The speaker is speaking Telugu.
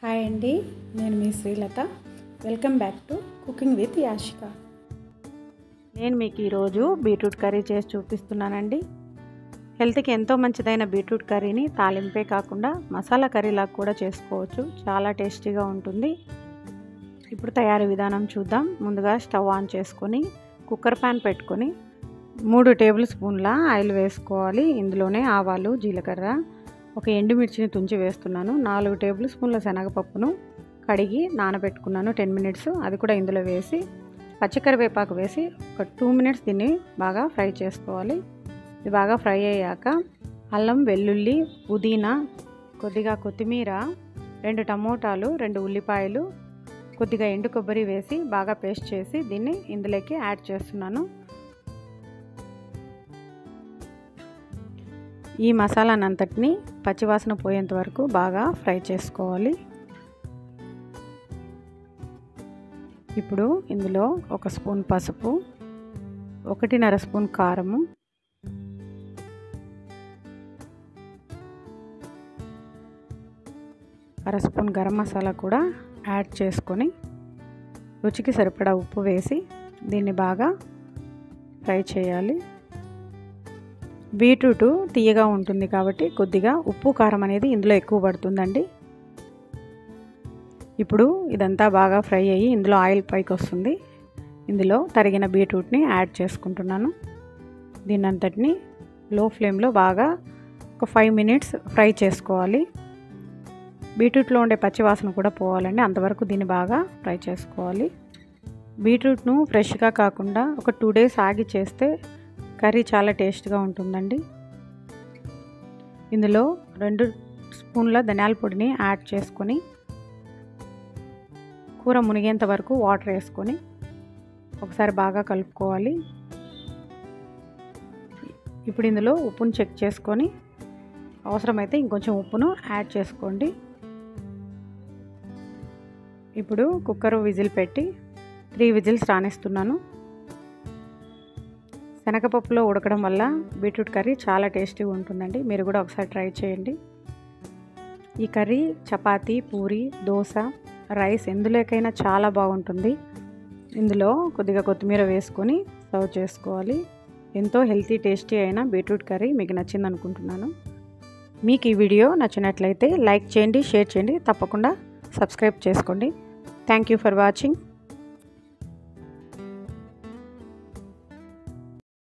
హాయ్ అండి నేను మీ Srilatha welcome back to cooking with Yashika నేను మీకు ఈరోజు బీట్రూట్ కర్రీ చేసి చూపిస్తున్నానండి హెల్త్కి ఎంతో మంచిదైన బీట్రూట్ కర్రీని తాలింపే కాకుండా మసాలా కర్రీలాగా కూడా చేసుకోవచ్చు చాలా టేస్టీగా ఉంటుంది ఇప్పుడు తయారీ విధానం చూద్దాం ముందుగా స్టవ్ ఆన్ చేసుకొని కుక్కర్ ప్యాన్ పెట్టుకొని మూడు టేబుల్ స్పూన్ల ఆయిల్ వేసుకోవాలి ఇందులోనే ఆవాలు జీలకర్ర ఒక ఎండుమిర్చిని తుంచి వేస్తున్నాను నాలుగు టేబుల్ స్పూన్ల శనగపప్పును కడిగి నానబెట్టుకున్నాను టెన్ మినిట్స్ అది కూడా ఇందులో వేసి పచ్చికరివేపాకు వేసి ఒక టూ మినిట్స్ దీన్ని బాగా ఫ్రై చేసుకోవాలి ఇది బాగా ఫ్రై అయ్యాక అల్లం వెల్లుల్లి పుదీనా కొద్దిగా కొత్తిమీర రెండు టమోటాలు రెండు ఉల్లిపాయలు కొద్దిగా ఎండు కొబ్బరి వేసి బాగా పేస్ట్ చేసి దీన్ని ఇందులోకి యాడ్ చేస్తున్నాను ఈ మసాలానంతటిని పచ్చివాసన పోయేంత వరకు బాగా ఫ్రై చేసుకోవాలి ఇప్పుడు ఇందులో ఒక స్పూన్ పసుపు ఒకటిన్నర స్పూన్ కారము అర స్పూన్ గరం మసాలా కూడా యాడ్ చేసుకొని రుచికి సరిపడా ఉప్పు వేసి దీన్ని బాగా ఫ్రై చేయాలి బీట్రూట్ తీయగా ఉంటుంది కాబట్టి కొద్దిగా ఉప్పు కారం అనేది ఇందులో ఎక్కువ పడుతుందండి ఇప్పుడు ఇదంతా బాగా ఫ్రై అయ్యి ఇందులో ఆయిల్ పైకి వస్తుంది ఇందులో తరిగిన బీట్రూట్ని యాడ్ చేసుకుంటున్నాను దీని అంతటిని లో ఫ్లేమ్లో బాగా ఒక ఫైవ్ మినిట్స్ ఫ్రై చేసుకోవాలి బీట్రూట్లో ఉండే పచ్చివాసన కూడా పోవాలండి అంతవరకు దీన్ని బాగా ఫ్రై చేసుకోవాలి బీట్రూట్ను ఫ్రెష్గా కాకుండా ఒక టూ డేస్ ఆగి చేస్తే కర్రీ చాలా టేస్ట్గా ఉంటుందండి ఇందులో రెండు స్పూన్ల ధనియాల పొడిని యాడ్ చేసుకొని కూర మునిగేంత వరకు వాటర్ వేసుకొని ఒకసారి బాగా కలుపుకోవాలి ఇప్పుడు ఇందులో ఉప్పును చెక్ చేసుకొని అవసరమైతే ఇంకొంచెం ఉప్పును యాడ్ చేసుకోండి ఇప్పుడు కుక్కర్ విజిల్ పెట్టి త్రీ విజిల్స్ రానిస్తున్నాను శనగపప్పులో ఉడకడం వల్ల బీట్రూట్ కర్రీ చాలా టేస్టీగా ఉంటుందండి మీరు కూడా ఒకసారి ట్రై చేయండి ఈ కర్రీ చపాతీ పూరి దోశ రైస్ ఎందులోకైనా చాలా బాగుంటుంది ఇందులో కొద్దిగా కొత్తిమీర వేసుకొని సర్వ్ చేసుకోవాలి ఎంతో హెల్తీ టేస్టీ అయిన బీట్రూట్ కర్రీ మీకు నచ్చింది అనుకుంటున్నాను మీకు ఈ వీడియో నచ్చినట్లయితే లైక్ చేయండి షేర్ చేయండి తప్పకుండా సబ్స్క్రైబ్ చేసుకోండి థ్యాంక్ యూ ఫర్ వాచింగ్